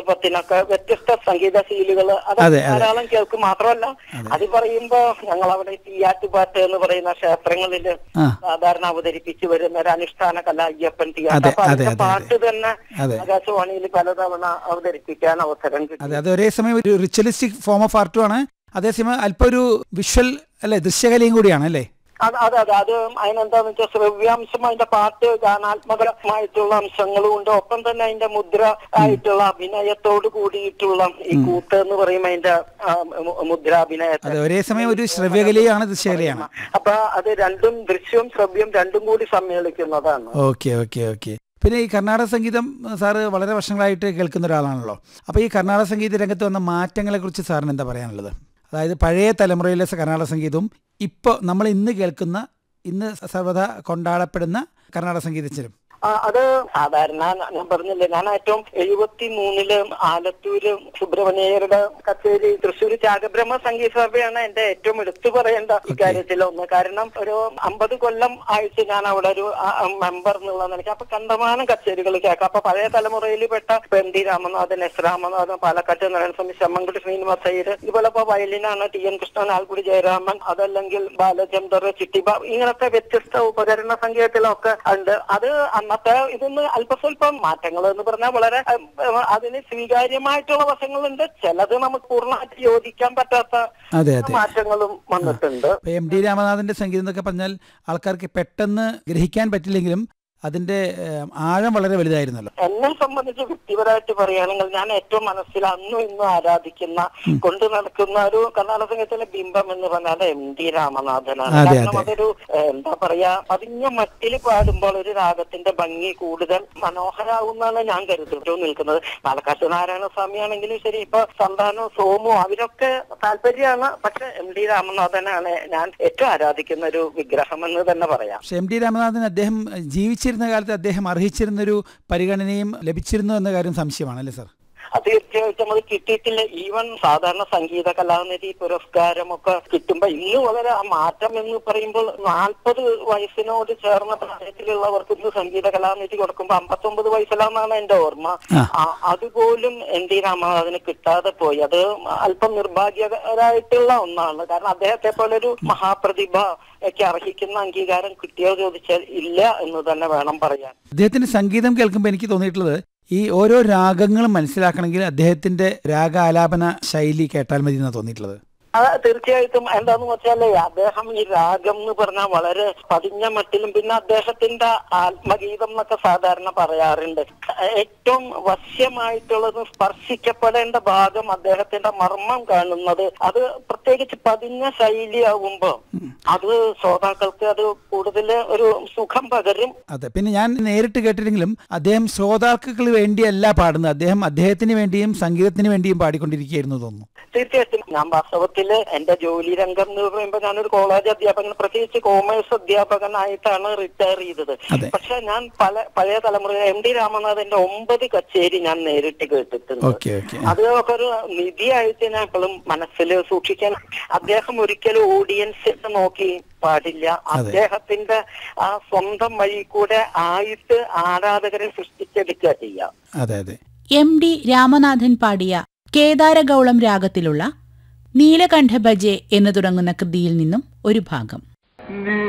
പത്തിനൊക്കെ വ്യത്യസ്ത സംഗീത ശീലുകൾ അത് അതെ, അതെ. ധാരാളം കേൾക്കും മാത്രമല്ല അത് പറയുമ്പോ ഞങ്ങൾ അവിടെ തീയാറ്റുപാട്ട് എന്ന് പറയുന്ന ക്ഷേത്രങ്ങളിൽ ആ. സാധാരണ അവതരിപ്പിച്ചു വരുന്ന ഒരു അനുഷ്ഠാന കല അയ്യപ്പൻ അതെ, തീയാട്ട് അപ്പൊ അതെ, അതിന്റെ അതെ, പാട്ട് തന്നെ അതെ. ആകാശവാണിയിൽ പലതവണ അവതരിപ്പിക്കാൻ അവസരം കിട്ടി അതെ അത് ഒരേ സമയം ഒരു റിച്വലിസ്റ്റിക് ഫോം ഓഫ് ആർട്ടുമാണ് അതേസമയം അല്പം ഒരു വിഷ്വൽ അല്ലെ ദൃശ്യകലയും കൂടിയാണ് അല്ലേ അത് അതെ അതെ അത് അതിനെന്താന്ന് വെച്ചാൽ ശ്രവ്യാംശം അതിന്റെ പാട്ട് ഗാനാത്മകമായിട്ടുള്ള അംശങ്ങളും ഉണ്ട് ഒപ്പം തന്നെ അതിന്റെ മുദ്ര ആയിട്ടുള്ള അഭിനയത്തോട് കൂടിയിട്ടുള്ള ഈ കൂട്ട് എന്ന് പറയുമ്പോൾ അതിന്റെ ആ, മു- മുദ്രാഭിനയത്തെ അതെ ഒരേ സമയം ഒരു ശ്രവ്യകലയാണ് ദൃശ്യകലയാണ് അപ്പൊ അത് രണ്ടും ദൃശ്യവും ശ്രവ്യവും രണ്ടും കൂടി സമ്മേളിക്കുന്നതാണ് ഓക്കെ ഓക്കെ ഓക്കെ പിന്നെ ഈ കർണാടക സംഗീതം സാറ് വളരെ വർഷങ്ങളായിട്ട് കേൾക്കുന്ന ഒരാളാണല്ലോ അപ്പോൾ ഈ കർണാടക സംഗീത രംഗത്ത് വന്ന മാറ്റങ്ങളെ കുറിച്ച് സാറിന് എന്താ പറയാനുള്ളത് അതായത് പഴയ തലമുറയിലെ കർണാടക സംഗീതവും ഇപ്പോൾ നമ്മൾ ഇന്ന് കേൾക്കുന്ന ഇന്ന് സർവ്വത കൊണ്ടാടപ്പെടുന്ന കർണാടക സംഗീതജ്ഞരും ആ, അത് സാധാരണ ഞാൻ പറഞ്ഞില്ലേ ഞാൻ ഏറ്റവും എഴുപത്തി മൂന്നില് ആലത്തൂര് സുബ്രഹ്മണ്യരുടെ കച്ചേരി തൃശ്ശൂർ ത്യാഗബ്രഹ്മ സംഗീത സഭയാണ് എന്റെ ഏറ്റവും എടുത്തു പറയേണ്ട ഇക്കാര്യത്തിൽ ഒന്ന് കാരണം ഒരു അമ്പത് കൊല്ലം ആയിട്ട് ഞാൻ അവിടെ ഒരു മെമ്പർ എന്നുള്ള നിലയ്ക്ക് അപ്പൊ കണ്ടമാനം കച്ചേരികൾ കേൾക്കാം അപ്പൊ പഴയ തലമുറയിൽ പെട്ട ഇപ്പൊ M D Ramanathan S Ramanathan Palakkad Narayanaswamy Chemmankudi Srinivasa Iyer ഇതുപോലെ ഇപ്പൊ വയലിനാണ് ടി എൻ കൃഷ്ണൻ ആൽക്കുടി ജയരാമൻ അതല്ലെങ്കിൽ ബാലചന്ദർ ചിട്ടിബ ഇങ്ങനത്തെ വ്യത്യസ്ത ഉപകരണ സംഗീതത്തിലൊക്കെ ഉണ്ട് അത് അന്നത്തെ ഇതൊന്ന് അല്പസ്വല്പം മാറ്റങ്ങൾ എന്ന് പറഞ്ഞാൽ വളരെ ഉം, ഉം, അതിന് സ്വീകാര്യമായിട്ടുള്ള വശങ്ങളുണ്ട് ചിലത് നമുക്ക് പൂർണ്ണമായിട്ട് യോജിക്കാൻ പറ്റാത്ത അതെ അതെ മാറ്റങ്ങളും വന്നിട്ടുണ്ട് ഇപ്പൊ എം ഡി രാമനാഥന്റെ സംഗീതം എന്നൊക്കെ പറഞ്ഞാൽ ആൾക്കാർക്ക് പെട്ടെന്ന് ഗ്രഹിക്കാൻ പറ്റില്ലെങ്കിലും അതിന്റെ ഏഹ്, ആഴം വളരെ വലുതായിരുന്നല്ലോ എന്നെ സംബന്ധിച്ച് വ്യക്തിപരമായിട്ട് പറയുകയാണെങ്കിൽ ഞാൻ ഏറ്റവും മനസ്സിൽ അന്നും ഇന്നും ആരാധിക്കുന്ന കൊണ്ടു നടക്കുന്ന ഒരു കർണാടക സംഗീതത്തിലെ ബിംബം എന്ന് പറഞ്ഞാൽ എം ഡി രാമനാഥനാണ് അതെ, കാരണം അതെ. അതൊരു ഏഹ്, എന്താ പറയാ പതിഞ്ഞ മട്ടിൽ പാടുമ്പോൾ ഒരു രാഗത്തിന്റെ ഭംഗി കൂടുതൽ മനോഹരാകുന്നാണ് ഞാൻ കരുതിട്ട് നിൽക്കുന്നത് പാലക്കാട്ട് നാരായണ സ്വാമി ആണെങ്കിലും ശരി ഇപ്പൊ സന്താനോ സോമു അവരൊക്കെ താല്പര്യമാണ് പക്ഷെ എം ഡി രാമനാഥനാണ് ഞാൻ ഏറ്റവും ആരാധിക്കുന്ന ഒരു വിഗ്രഹം എന്ന് തന്നെ പറയാം പക്ഷെ എം ഡി രാമനാഥൻ അദ്ദേഹം ജീവിച്ചിരുന്ന കാലത്ത് അദ്ദേഹം അർഹിച്ചിരുന്നൊരു പരിഗണനയും ലഭിച്ചിരുന്നു എന്ന കാര്യം സംശയമാണ് അല്ലേ സാർ അത് തീർച്ചയായിട്ടും അത് കിട്ടിയിട്ടില്ല ഈവൻ സാധാരണ സംഗീത കലാനിധി പുരസ്കാരമൊക്കെ കിട്ടുമ്പോ ഇന്ന് വളരെ ആ മാറ്റം എന്ന് പറയുമ്പോൾ നാൽപ്പത് വയസ്സിനോട് ചേർന്ന പ്രായത്തിലുള്ളവർക്ക് ഇന്ന് സംഗീത കലാനിധി കൊടുക്കുമ്പോ അമ്പത്തൊമ്പത് വയസ്സിലാണെന്നാണ് എന്റെ ഓർമ്മ ആ. ആ, അതുപോലും എൻ ഡി രാമനാഥന് കിട്ടാതെ പോയി അത് അല്പം നിർഭാഗ്യകരായിട്ടുള്ള ഒന്നാണ് കാരണം അദ്ദേഹത്തെ പോലെ ഒരു മഹാപ്രതിഭ ഒക്കെ അർഹിക്കുന്ന അംഗീകാരം കിട്ടിയോ ചോദിച്ചാൽ ഇല്ല എന്ന് തന്നെ വേണം പറയാൻ അദ്ദേഹത്തിന്റെ സംഗീതം കേൾക്കുമ്പോൾ എനിക്ക് തോന്നിയിട്ടുള്ളത് ഈ ഓരോ രാഗങ്ങളും മനസ്സിലാക്കണമെങ്കിൽ അദ്ദേഹത്തിന്റെ രാഗാലാപന ശൈലി കേട്ടാൽ മതി എന്നാണ് തോന്നിയിട്ടുള്ളത് അത് തീർച്ചയായിട്ടും എന്താന്ന് വെച്ചാല് അദ്ദേഹം ഈ രാഗം എന്ന് പറഞ്ഞാൽ വളരെ പതിഞ്ഞ മട്ടിലും പിന്നെ അദ്ദേഹത്തിന്റെ ആത്മഗീതം എന്നൊക്കെ സാധാരണ പറയാറുണ്ട് ഏറ്റവും വശ്യമായിട്ടുള്ളത് സ്പർശിക്കപ്പെടേണ്ട ഭാഗം അദ്ദേഹത്തിന്റെ മർമ്മം കാണുന്നത് അത് പ്രത്യേകിച്ച് പതിഞ്ഞ ശൈലിയാവുമ്പോ അത് ശ്രോതാക്കൾക്ക് അത് കൂടുതൽ ഒരു സുഖം പകരും അതെ പിന്നെ ഞാൻ നേരിട്ട് കേട്ടില്ലെങ്കിലും അദ്ദേഹം ശ്രോതാക്കൾക്ക് വേണ്ടിയല്ല പാടുന്നത് അദ്ദേഹം അദ്ദേഹത്തിന് വേണ്ടിയും സംഗീതത്തിന് വേണ്ടിയും പാടിക്കൊണ്ടിരിക്കുകയായിരുന്നു തോന്നുന്നു തീർച്ചയായിട്ടും ഞാൻ വാസ്തവത്തില് എന്റെ ജോലി രംഗം എന്ന് പറയുമ്പോൾ ഞാനൊരു കോളേജ് അധ്യാപകൻ പ്രത്യേകിച്ച് കോമേഴ്സ് അധ്യാപകനായിട്ടാണ് റിട്ടയർ ചെയ്തത് അതെ. പക്ഷെ ഞാൻ പല പഴയ തലമുറ എം ഡി രാമനാഥന്റെ ഒമ്പത് കച്ചേരി ഞാൻ നേരിട്ട് കേട്ടിട്ടുണ്ട് ഓക്കെ ഓക്കെ അത് ഒക്കെ ഒരു നിധിയായിട്ട് ഞാൻ എപ്പോഴും മനസ്സിൽ സൂക്ഷിക്കാൻ അദ്ദേഹം ഒരിക്കലും ഓഡിയൻസിനെ നോക്കി പാടില്ല അദ്ദേഹത്തിന്റെ ആ സ്വന്തം വഴി കൂടെ ആയിട്ട് ആരാധകരെ സൃഷ്ടിച്ചെടുക്കുക ചെയ്യാം അതെ അതെ എം ഡി രാമനാഥൻ പാടിയ കേദാരഗൗളം രാഗത്തിലുള്ള നീലകണ്ഠ ഭജെ എന്ന് തുടങ്ങുന്ന കൃതിയിൽ നിന്നും ഒരു ഭാഗം നീ